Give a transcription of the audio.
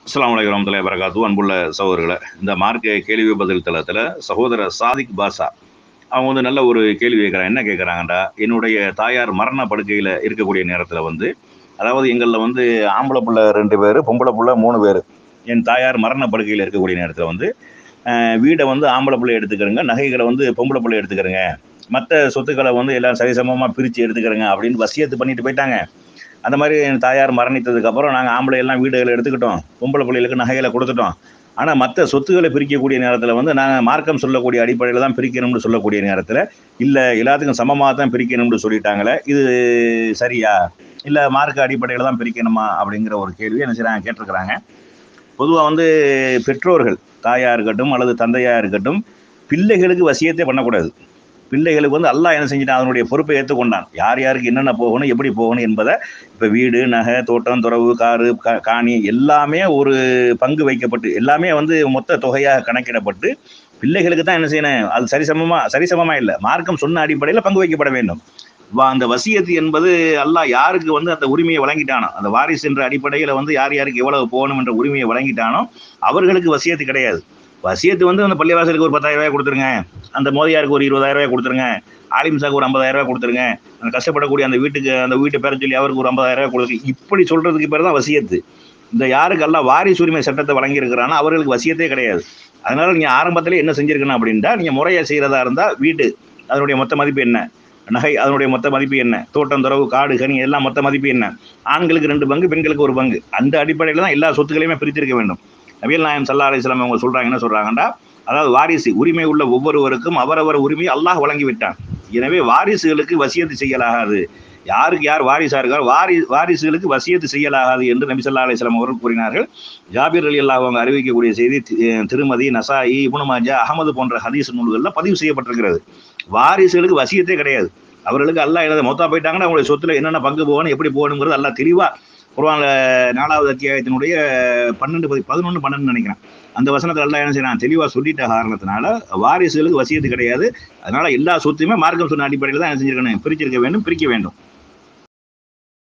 அஸ்லாம் வலைக்கம் வரமத்துல்லாஹி வரகாத்து அன்புள்ள சகோதரர்களை இந்த மார்க்க கேள்வி பதில் தளத்தில் சகோதரர் சாதிக் பாஷா அவங்க வந்து நல்ல ஒரு கேள்வி கேட்குறாங்க என்ன கேட்குறாங்கடா என்னுடைய தாயார் மரண படுக்கையில் இருக்கக்கூடிய நேரத்தில் வந்து அதாவது எங்களில் வந்து ஆம்பளை புள்ள ரெண்டு பேர் பொம்பளை புள்ள மூணு பேர் என் தாயார் மரண படுக்கையில் இருக்கக்கூடிய நேரத்தில் வந்து அஹ், வீடை வந்து ஆம்பளை பிள்ளை எடுத்துக்கிறங்க நகைகளை வந்து பொம்பளை பிள்ளை எடுத்துக்கிறங்க மற்ற சொத்துக்களை வந்து எல்லாம் சரிசமமாக பிரித்து எடுத்துக்கிறங்க அப்படின்னு வசியத்து பண்ணிட்டு போயிட்டாங்க அந்த மாதிரி என் தாயார் மரணித்ததுக்கு அப்புறம் நாங்கள் ஆம்பளை எல்லாம் வீடுகளை எடுத்துக்கிட்டோம் பொம்பளை பிள்ளைகளுக்கு நகைகளை கொடுத்துட்டோம் ஆனால் மற்ற சொத்துக்களை பிரிக்கக்கூடிய நேரத்தில் வந்து நாங்கள் மார்க்கம் சொல்லக்கூடிய அடிப்படையில் தான் பிரிக்கணும்னு சொல்லக்கூடிய நேரத்தில் இல்லை எல்லாத்துக்கும் சமமாக தான் பிரிக்கணும்னு சொல்லிட்டாங்களே இது சரியா இல்லை மார்க்க அடிப்படையில் தான் பிரிக்கணுமா அப்படிங்கிற ஒரு கேள்வி என்ன செய்றாங்க கேட்டிருக்கிறாங்க பொதுவாக வந்து பெற்றோர்கள் தாயா இருக்கட்டும் அல்லது தந்தையா இருக்கட்டும் பிள்ளைகளுக்கு வசியத்தை பண்ணக்கூடாது பிள்ளைகளுக்கு வந்து அல்லாஹ் என்ன செஞ்சிட்டான் அதனுடைய பொறுப்பை ஏற்றுக்கொண்டான் யார் யாருக்கு என்னென்ன போகணும் எப்படி போகணும் என்பதை இப்போ வீடு நகை தோட்டம் துறவு காரு கா- காணி எல்லாமே ஒரு பங்கு வைக்கப்பட்டு எல்லாமே வந்து மொத்த தொகையாக கணக்கிடப்பட்டு பிள்ளைகளுக்கு தான் என்ன செய்யணும் அது சரிசமமா சரிசமமா இல்லை மார்க்கம் சொன்ன அடிப்படையில் பங்கு வைக்கப்பட வேண்டும் வா- அந்த வசியத்து என்பது அல்லாஹ் யாருக்கு வந்து அந்த உரிமையை வழங்கிட்டானோ அந்த வாரிசு என்ற அடிப்படையில் வந்து யார் யாருக்கு எவ்வளவு போகணும் என்ற உரிமையை வழங்கிட்டானோ அவர்களுக்கு வசியத்து கிடையாது வசியத்து வந்து அந்த பள்ளிவாசலுக்கு ஒரு பத்தாயிரம் ரூபாய் கொடுத்துருங்க அந்த மோதியாருக்கு ஒரு இருபதாயிரம் ரூபாய் கொடுத்துருங்க ஆலிம் சாக்கு ஒரு ஐம்பதாயிரம் ரூபாய் கொடுத்துருங்க அந்த கஷ்டப்படக்கூடிய அந்த வீட்டுக்கு அந்த வீட்டு பேர சொல்லி அவருக்கு ஒரு ஐம்பதாயிரம் ரூபாய் கொடுத்துருங்க இப்படி சொல்றதுக்கு பேர் தான் வசியத்து இந்த யாருக்கு எல்லாம் வாரிசு உரிமை சட்டத்தை வழங்கியிருக்கிறானோ அவர்களுக்கு வசியத்தே கிடையாது அதனால நீங்க ஆரம்பத்திலே என்ன செஞ்சிருக்கணும் அப்படின்ட்டா நீங்க முறையா செய்யறதா இருந்தா வீடு அதனுடைய மொத்த மதிப்பு என்ன நகை அதனுடைய மொத்த மதிப்பு என்ன தோட்டம் துறவு காடு கனி எல்லாம் மொத்த மதிப்பு என்ன ஆண்களுக்கு ரெண்டு பங்கு பெண்களுக்கு ஒரு பங்கு அந்த அடிப்படையில் தான் எல்லா சொத்துக்களையுமே பிரித்திருக்க வேண்டும் நபிகள் நாயம் சல்லா அலிஸ்லாம் அவங்க சொல்றாங்க என்ன சொல்றாங்கன்னா அதாவது வாரிசு உரிமை உள்ள ஒவ்வொருவருக்கும் அவரவர் உரிமையை அல்லாஹ் வழங்கி விட்டான் எனவே வாரிசுகளுக்கு வசியத்து செய்யலாகாது யாருக்கு யார் வாரிசா இருக்கார் வாரி வாரிசுகளுக்கு வசியத்து செய்யலாகாது என்று நபி ஸல்லல்லாஹு அலைஹி வஸல்லம் அவர்கள் கூறினார்கள் ஜாபீர் அலி அல்லாஹ் அவங்க அறிவிக்கக்கூடிய செய்தி தி- திருமதி நசாயி இப்னு மாஜா அகமது போன்ற ஹதீஸ் நூல்களில் பதிவு செய்யப்பட்டிருக்கிறது வாரிசுகளுக்கு வசியத்தே கிடையாது அவர்களுக்கு அல்லாஹ் எழுத மொத்தம் போயிட்டாங்கன்னா அவங்களுடைய சொத்துல என்னென்ன பங்கு போகணும் எப்படி போகணுங்கிறது அல்லாஹ் தெளிவா குர்ஆன்ல நாலாவது அத்தியாயத்தினுடைய பன்னெண்டு பதி பதினொன்று பன்னெண்டு நினைக்கிறேன் அந்த வசனத்தில் எல்லாம் என்ன செய்யறான் தெளிவாக சொல்லிட்ட காரணத்தினால வாரிசுகளுக்கு வசியத்து கிடையாது அதனால எல்லா சொத்தையுமே மார்க்கம் சொன்ன அடிப்படையில் தான் என்ன செஞ்சிருக்கணும் பிரிச்சிருக்க வேண்டும் பிரிக்க வேண்டும்